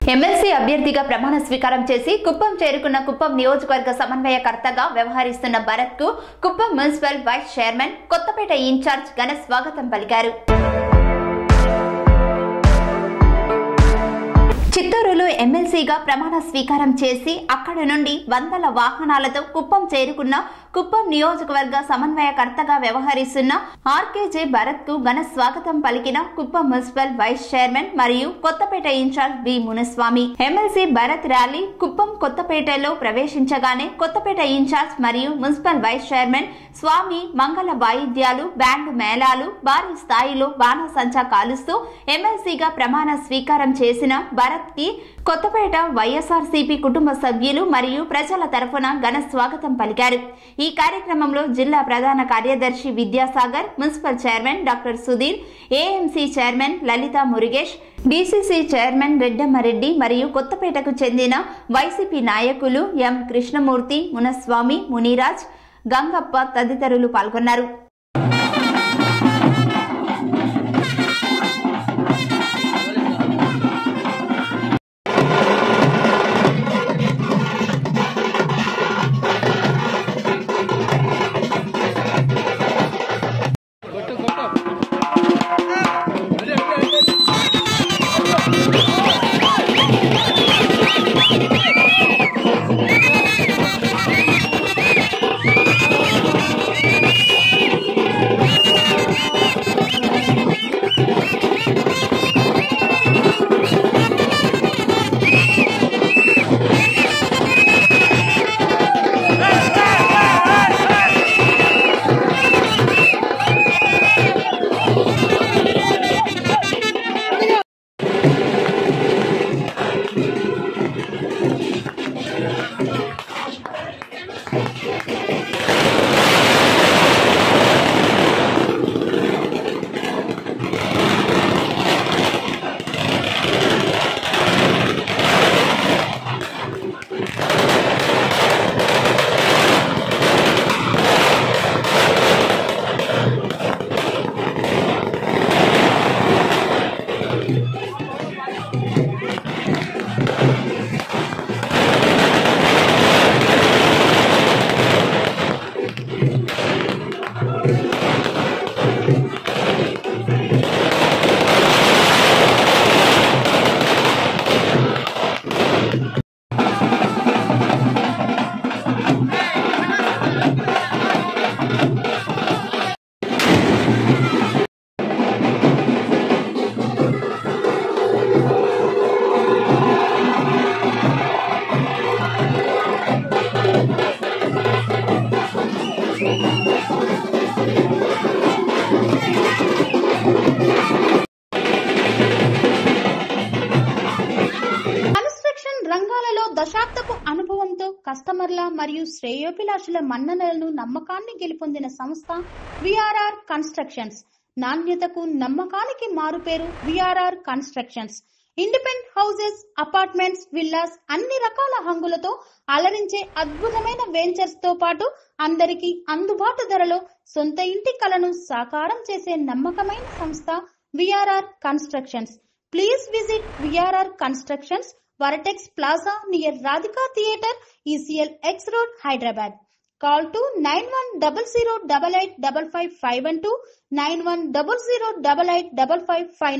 MLC అభ్యర్థిగా ప్రమాణ స్వీకారం చేసి కుప్పం చేరుకున్న కుప్పం నియోజకవర్గ సమన్వయకర్తగా వ్యవహరిస్తున్న భరత్ కు Kuppam municipal vice chairman Kothapeta in charge ఘన స్వాగతం పలికారు చిత్తూరులో ఎమ్మెల్సీగా ప్రమాణ స్వీకారం చేసి అక్కడ నుండి వందల వాహనాలతో కుప్పం చేరుకున్న కుప్పం నియోజకవర్గ సమన్వయకర్తగా వ్యవహరిస్తున్న ఆర్కేజే భరత్ కు ఘన స్వాగతం పలికిన కుప్పం మున్సిపల్ వైస్ చైర్మన్ మరియు Kothapeta in charge B Muniswamy MLC Bharat rally Kuppam కొత్తపేటలో ప్రవేశించగానే కొత్తపేట ఇన్ఛార్జ్ మరియు మున్సిపల్ వైస్ చైర్మన్ స్వామి మంగళ వాయిద్యాలు బ్యాండ్ మేళాలు భారీ స్థాయిలో బాణసంచా కాలుస్తూ ఎమ్మెల్సీగా ప్రమాణ స్వీకారం చేసిన భరత్ కి కొత్తపేట వైఎస్ఆర్సీపీ కుటుంబ సభ్యులు మరియు ప్రజల తరఫున ఘన స్వాగతం పలికారు ఈ కార్యక్రమంలో జిల్లా ప్రధాన కార్యదర్శి Vidyasagar municipal chairman doctor Sudheer AMC chairman Lalitha Murugesh DCC chairman Reddammareddy మరియు కొత్తపేటకు చెందిన వైసీపీ నాయకులు ఎం కృష్ణమూర్తి మునస్వామి మునిరాజ్ గంగప్ప తదితరులు పాల్గొన్నారు కన్స్ట్రక్షన్ రంగాలలో దశాబ్దపు అనుభవంతో కస్టమర్ల మరియు శ్రేయోభిలాషుల మన్ననలను నమ్మకాన్ని గెలుపొందిన సంస్థ విఆర్ఆర్ కన్స్ట్రక్షన్స్ నాణ్యతకు నమ్మకానికి మారుపేరు VRR constructions independent houses apartments villas అన్ని రకాల హంగులతో అలరించే అద్భుతమైన వెంచర్స్ తో పాటు అందరికీ అందుబాటు ధరలో సొంత ఇంటి కలను సాకారం చేసే నమ్మకమైన సంస్థ VRR constructions please visit VRR constructions Vertex Plaza near Radhika theatre ECIL X road Hyderabad call to nine one double zero double eight double five five one two nine one double zero double eight double five five